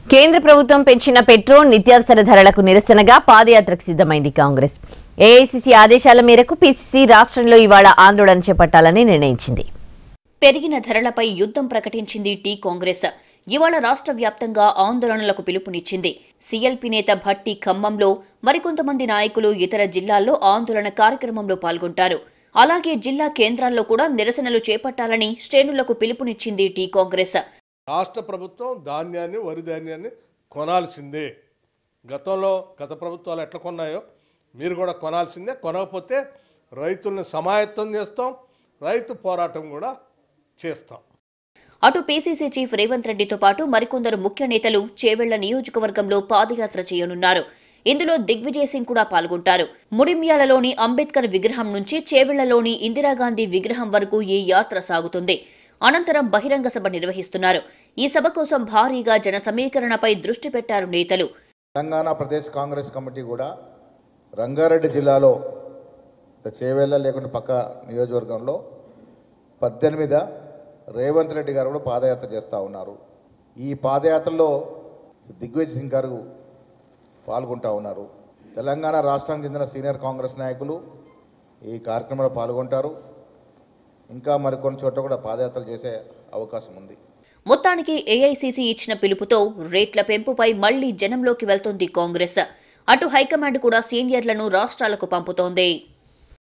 కేంద్ర ప్రభుత్వం పెంచిన పెట్రోల్ నిత్యావసర ధరలకు నిరసనగా పాదయాత్రకు సిద్ధమైంది కాంగ్రెస్ ఏఐసిసి ఆదేశాల మేరకు పిసిసి రాష్ట్రంలో ఇవాళ ఆందోళన చేపట్టాలని నిర్ణయించింది పెరిగిన ధరలపై యుద్ధం ప్రకటించింది టీ కాంగ్రెస్ ఇవాళ రాష్ట్ర వ్యాప్తంగా ఆందోళనలకు పిలుపునిచ్చింది సీఎల్పీ నేత భట్టి ఖమ్మంలో మరికొంతమంది నాయకులు ఇతర జిల్లాల్లో ఆందోళన కార్యక్రమంలో పాల్గొంటారు అలాగే జిల్లా కేంద్రాల్లో కూడా నిరసనలు చేపట్టాలని శ్రేణులకు పిలుపునిచ్చింది టీ కాంగ్రెస్ రాష్ట్ర ప్రభుత్వం ధాన్యాన్ని వరి ధాన్యాన్ని కొనాల్సిందే గతంలో గత ప్రభుత్వాలు ఎట్లా కొన్నాయో మీరు కూడా కొనాల్సిందే కొనకపోతే రైతుల్ని సమాయత్తం చేస్తాం రైతు పోరాటం కూడా చేస్తాం అటు పీసీసీ చీఫ్ రేవంత్ రెడ్డితో పాటు మరికొందరు ముఖ్య నేతలు చేవెళ్ల నియోజకవర్గంలో పాదయాత్ర చేయనున్నారు ఇందులో దిగ్విజయ్ సింగ్ కూడా పాల్గొంటారు ముడిమ్యాలలోని అంబేద్కర్ విగ్రహం నుంచి చేవెళ్లలోని ఇందిరాగాంధీ విగ్రహం వరకు ఈ యాత్ర సాగుతుంది అనంతరం బహిరంగ సభ నిర్వహిస్తున్నారు ఈ సభ కోసం భారీగా జన సమీకరణపై దృష్టి పెట్టారు నేతలు తెలంగాణ ప్రదేశ్ కాంగ్రెస్ కమిటీ కూడా రంగారెడ్డి జిల్లాలో చేవేళ్ళ లేకుండా పక్క నియోజకవర్గంలో పద్దెనిమిద రేవంత్ రెడ్డి గారు కూడా పాదయాత్ర చేస్తూ ఉన్నారు ఈ పాదయాత్రలో దిగ్విజయ్ సింగ్ గారు పాల్గొంటూ ఉన్నారు తెలంగాణ రాష్ట్రానికి చెందిన సీనియర్ కాంగ్రెస్ నాయకులు ఈ కార్యక్రమంలో పాల్గొంటారు ఇంకా మరికొన్ని చోట్ల కూడా పాదయాత్రలు చేసే అవకాశం ఉంది మొత్తానికి ఏఐసీసీ ఇచ్చిన పిలుపుతో రేట్ల పెంపుపై మళ్లీ జనంలోకి వెళ్తోంది కాంగ్రెస్ అటు హైకమాండ్ కూడా సీనియర్లను రాష్ట్రాలకు పంపుతోంది